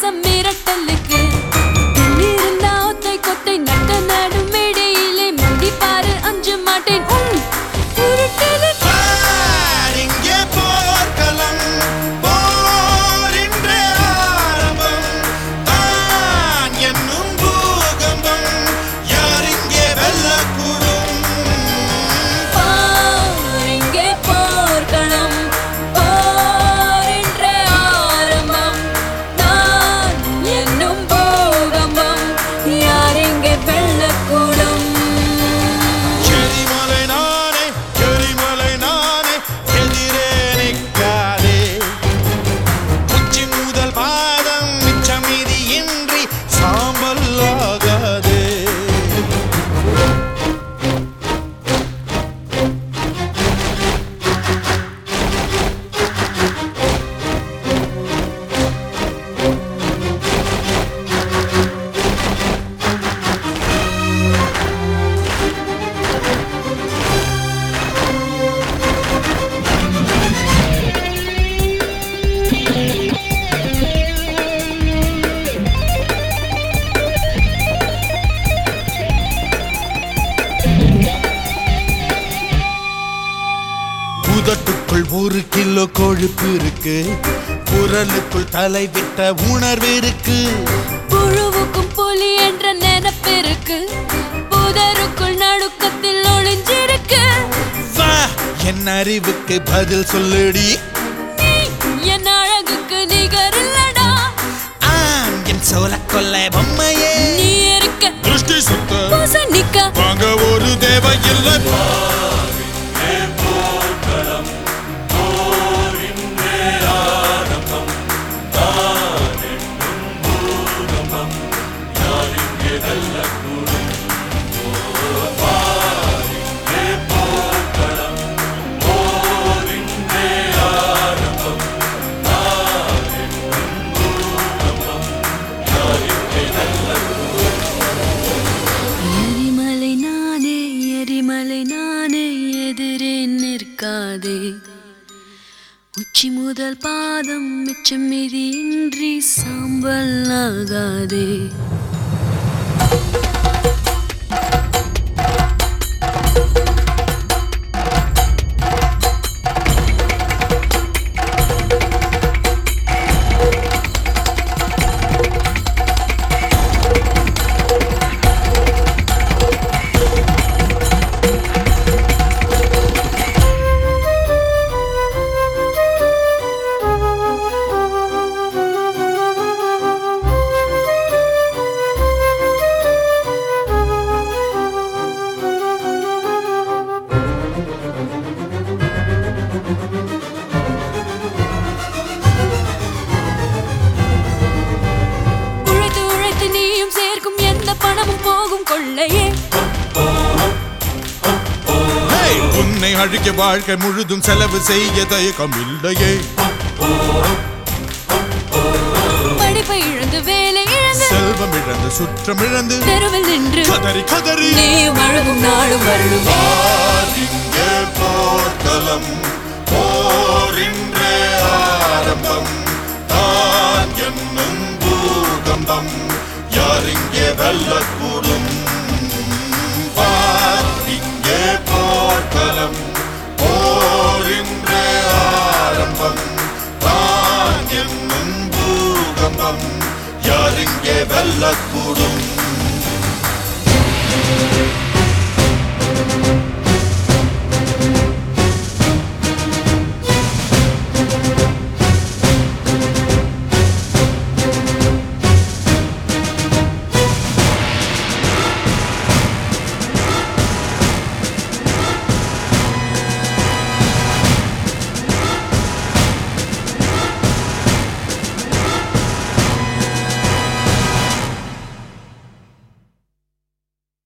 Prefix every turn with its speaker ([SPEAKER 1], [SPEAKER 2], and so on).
[SPEAKER 1] மிரட்டலுக்கு இருந்தா ஒத்தை கொத்தை நட்ட நடு மேடையிலே மண்டி பாரு அஞ்சு மாட்டேன் உன் உருட்டலுக்கு
[SPEAKER 2] பார் இங்கே போர்க்களம், போரின்றே ஆரம்பம். தான் என்னும் பூகம்பம், யார் இங்கே வெல்லக்கூடும்?
[SPEAKER 1] பார் இங்கே போர்க்களம் போரின்றே ஆரம்பம் நான் என்னும் பூகம்பம் யார் இங்கே வெல்லக்கூடும்
[SPEAKER 2] எரிமலை நானே, எரிமலை நானே, எதிரே நிற்காதே. உச்சி முதல் பாதம் மிச்சம் மீதி இன்றி சாம்பல் ஆகாதே உதட்டுக்குள் ஒரு கிலோ கொழுப்பு இருக்கு குரலுக்குள் தலை விட்ட உணர்வு இருக்கு
[SPEAKER 1] புழுவுக்கும் புலி என்ற நினைப்பு இருக்கு புதருக்குள் நடுக்கத்தில் ஒளிஞ்சிருக்கு
[SPEAKER 2] வா என் அறிவுக்கு பதில் சொல்லுடி
[SPEAKER 1] நீ என் அழகுக்கு நிகரில்லடா
[SPEAKER 2] ஆம் என் சோல கொல்ல பொம்மையே
[SPEAKER 1] நீ இருக்க
[SPEAKER 2] திருஷ்டி சுத்த
[SPEAKER 1] பூசணிக்கா
[SPEAKER 2] வாங்க ஒரு தேவை இல்லை
[SPEAKER 1] எரிமலை நானே எரிமலை நானே எதிரே நிற்காதே உச்சி முதல் பாதம் மிச்சம் மீதி இன்றி சாம்பல் ஆகாதே உழைத்து உழைத்து நீயும் சேர்க்கும் எந்த பணமும் போகும் கொள்ளையே
[SPEAKER 2] ஹேய், உன்னை அழிக்க வாழ்க்கை முழுதும் செலவு செய்ய தயக்கம் இல்லையே
[SPEAKER 1] படிப்பை இழந்து வேலை இழந்து
[SPEAKER 2] செல்வம் இழந்து சுற்றம் இழந்து
[SPEAKER 1] தெருவில் நின்று
[SPEAKER 2] கதறி கதறி
[SPEAKER 1] நீயும் அழகும் நாளும் வருடுமே
[SPEAKER 2] பார் இங்கே போர்க்களம் போரின்றே ஆரம்பம் தான் என்னும் பூகம்பம் யார் இங்கே வெல்லக்கூடும் பார் இங்கே போர்க்களம் போரின்றே ஆரம்பம் தான் என்னும் பூகம்பம் யார் இங்கே வெல்லக்கூடும்